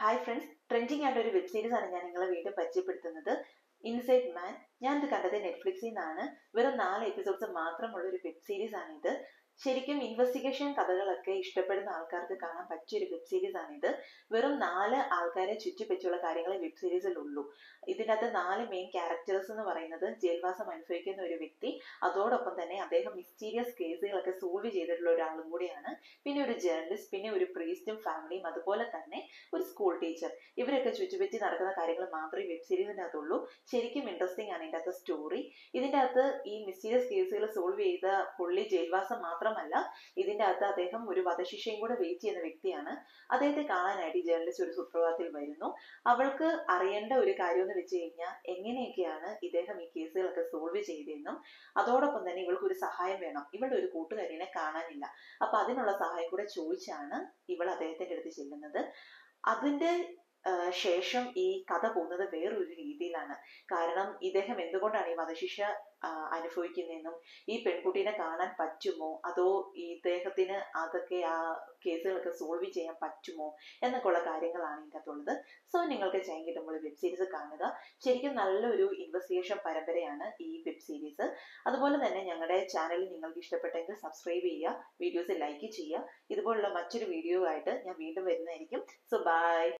hi friends trending ആയിട്ട് ഒരു web series ആണ് ഞാൻ നിങ്ങളെ വീണ്ടും പരിചയപ്പെടുത്തുന്നത് ഇൻസൈഡ് മാൻ ഞാൻ ഇത് കണ്ടത് നെറ്റ്ഫ്ലിക്സിൽ നിന്നാണ് വെറും നാല് എപ്പിസോഡ്സ് മാത്രമുള്ള ഒരു വെബ് സീരീസ് ആണ് ഇത് ശരിക്കും ഇൻവെസ്റ്റിഗേഷൻ കഥകളൊക്കെ ഇഷ്ടപ്പെടുന്ന ആൾക്കാർക്ക് കാണാൻ പറ്റിയ ഒരു വെബ് സീരീസ് ആണിത് വെറും നാല് ആൾക്കാരെ ചുറ്റിപ്പറ്റിയുള്ള കാര്യങ്ങളെ വെബ് സീരീസിൽ ഉള്ളൂ ഇതിനകത്ത് നാല് മെയിൻ ക്യാരക്ടേഴ്സ് എന്ന് പറയുന്നത് ജയിൽവാസം അനുഭവിക്കുന്ന ഒരു വ്യക്തി അതോടൊപ്പം തന്നെ അദ്ദേഹം മിസ്റ്റീരിയസ് കേസുകളൊക്കെ സോൾവ് ചെയ്തിട്ടുള്ള ഒരാളും കൂടിയാണ് പിന്നെ ഒരു ജേർണലിസ്റ്റ് പിന്നെ ഒരു പ്രീസ്റ്റും ഫാമിലിയും അതുപോലെ തന്നെ ഒരു സ്കൂൾ ടീച്ചർ ഇവരൊക്കെ ചുറ്റിപ്പറ്റി നടക്കുന്ന കാര്യങ്ങൾ മാത്രമേ വെബ് സീരീസിൻ്റെ അകത്തുള്ളൂ ശരിക്കും ഇൻട്രസ്റ്റിംഗ് ആണ് ഇതിൻ്റെ അകത്ത് സ്റ്റോറി ഇതിൻ്റെ അകത്ത് ഈ മിസ്റ്റീരിയസ് കേസുകൾ സോൾവ് ചെയ്ത പുള്ളി ജയിൽവാസം മാത്രമല്ല ഇതിൻ്റെ അകത്ത് അദ്ദേഹം ഒരു വധശിക്ഷയും കൂടെ വെയിറ്റ് ചെയ്യുന്ന വ്യക്തിയാണ് അദ്ദേഹത്തെ കാണാനായിട്ട് ഈ ജേർണലിസ്റ്റ് ഒരു സുപ്രഭാതത്തിൽ വരുന്നു അവൾക്ക് അറിയേണ്ട ഒരു കാര്യം എന്ന് വെച്ച് കഴിഞ്ഞാൽ എങ്ങനെയൊക്കെയാണ് ഇദ്ദേഹം ഈ കേസുകളൊക്കെ സോൾവ് ചെയ്തതെന്നും അതോടൊപ്പം തന്നെ ഇവൾക്ക് ഒരു സഹായം വേണം ഇവളുടെ ഒരു കൂട്ടുകാരിനെ കാണാനില്ല അപ്പൊ അതിനുള്ള സഹായം കൂടെ ചോദിച്ചാണ് ഇവൾ അദ്ദേഹത്തിന്റെ അടുത്ത് ചെല്ലുന്നത് അതിന്റെ ശേഷം ഈ കഥ പോകുന്നത് വേറൊരു രീതിയിലാണ് കാരണം ഇദ്ദേഹം എന്തുകൊണ്ടാണ് ഈ വധശിക്ഷ അനുഭവിക്കുന്നതെന്നും ഈ പെൺകുട്ടീനെ കാണാൻ പറ്റുമോ അതോ ഈ ഇദ്ദേഹത്തിന് അതൊക്കെ ആ കേസുകളൊക്കെ സോൾവ് ചെയ്യാൻ പറ്റുമോ എന്നൊക്കെയുള്ള കാര്യങ്ങളാണ് ഇതിൻ്റെ അകത്തുള്ളത് സോ നിങ്ങൾക്ക് ചെയ്യാൻ കിട്ടുമ്പോൾ വെബ് സീരീസ് കാണുക ശരിക്കും നല്ലൊരു ഇൻവെസ്റ്റിഗേഷൻ പരമ്പരയാണ് ഈ വെബ് സീരീസ് അതുപോലെ തന്നെ ഞങ്ങളുടെ ചാനൽ നിങ്ങൾക്ക് ഇഷ്ടപ്പെട്ടെങ്കിൽ സബ്സ്ക്രൈബ് ചെയ്യുക വീഡിയോസ് ലൈക്ക് ചെയ്യുക ഇതുപോലുള്ള മറ്റൊരു വീഡിയോ ആയിട്ട് ഞാൻ വീണ്ടും വരുന്നതായിരിക്കും സോ ബൈ